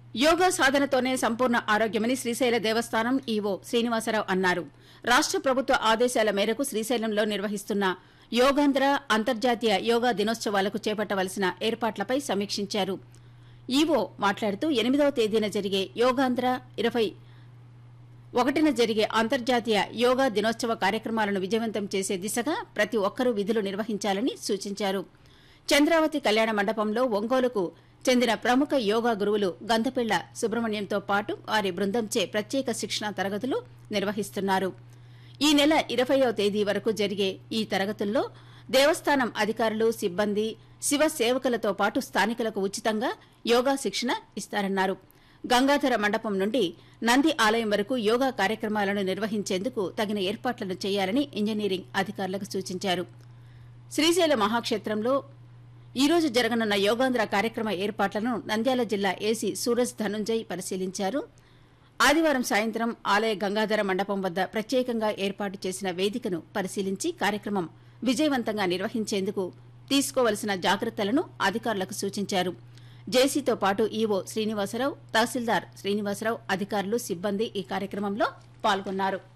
యోగా సాధనతోనే సంపూర్ణ ఆరోగ్యమని శ్రీశైల దేవస్థానం ఈవో శ్రీనివాసరావు అన్నారు రాష్ట ప్రభుత్వ ఆదేశాల మేరకు శ్రీశైలంలో నిర్వహిస్తున్న యోగాంధ్ర అంతర్జాతీయ యోగా దినోత్సవాలకు చేపట్టవలసిన ఏర్పాట్లపై సమీక్షించారు ఈవో మాట్లాడుతూ ఎనిమిదవ తేదీన జరిగే యోగాంధ్ర ఇరవై ఒకటిన జరిగే అంతర్జాతీయ యోగా దినోత్సవ కార్యక్రమాలను విజయవంతం చేసే దిశగా ప్రతి ఒక్కరూ విధులు నిర్వహించాలని సూచించారు చంద్రావతి కళ్యాణ మండపంలో ఒంగోలుకు చెందిన ప్రముఖ యోగా గురువులు గంధపిళ్ల సుబ్రహ్మణ్యంతో పాటు వారి బృందంచే ప్రత్యేక శిక్షణ తరగతులు నిర్వహిస్తున్నారు ఈ నెల ఇరవయో తేదీ వరకు జరిగే ఈ తరగతుల్లో దేవస్థానం అధికారులు సిబ్బంది శివ సేవకులతో పాటు స్థానికులకు ఉచితంగా యోగా శిక్షణ ఇస్తారన్నారు గంగాధర మండపం నుండి నంది ఆలయం వరకు యోగా కార్యక్రమాలను నిర్వహించేందుకు తగిన ఏర్పాట్లను చేయాలని ఇంజనీరింగ్ అధికారులకు సూచించారు శ్రీశైల మహాక్షేత్రంలో ఈ రోజు జరగనున్న యోగాంధ్ర కార్యక్రమ ఏర్పాట్లను నంద్యాల జిల్లా ఏసీ సూరజ్ ధనుంజయ్ పరిశీలించారు ఆదివారం సాయంత్రం ఆలయ గంగాధర మండపం వద్ద ప్రత్యేకంగా ఏర్పాటు చేసిన వేదికను పరిశీలించి కార్యక్రమం విజయవంతంగా నిర్వహించేందుకు తీసుకోవలసిన జాగ్రత్తలను అధికారులకు సూచించారు జేసీతో పాటు ఈవో శ్రీనివాసరావు తహసీల్దార్ శ్రీనివాసరావు అధికారులు సిబ్బంది ఈ కార్యక్రమంలో పాల్గొన్నారు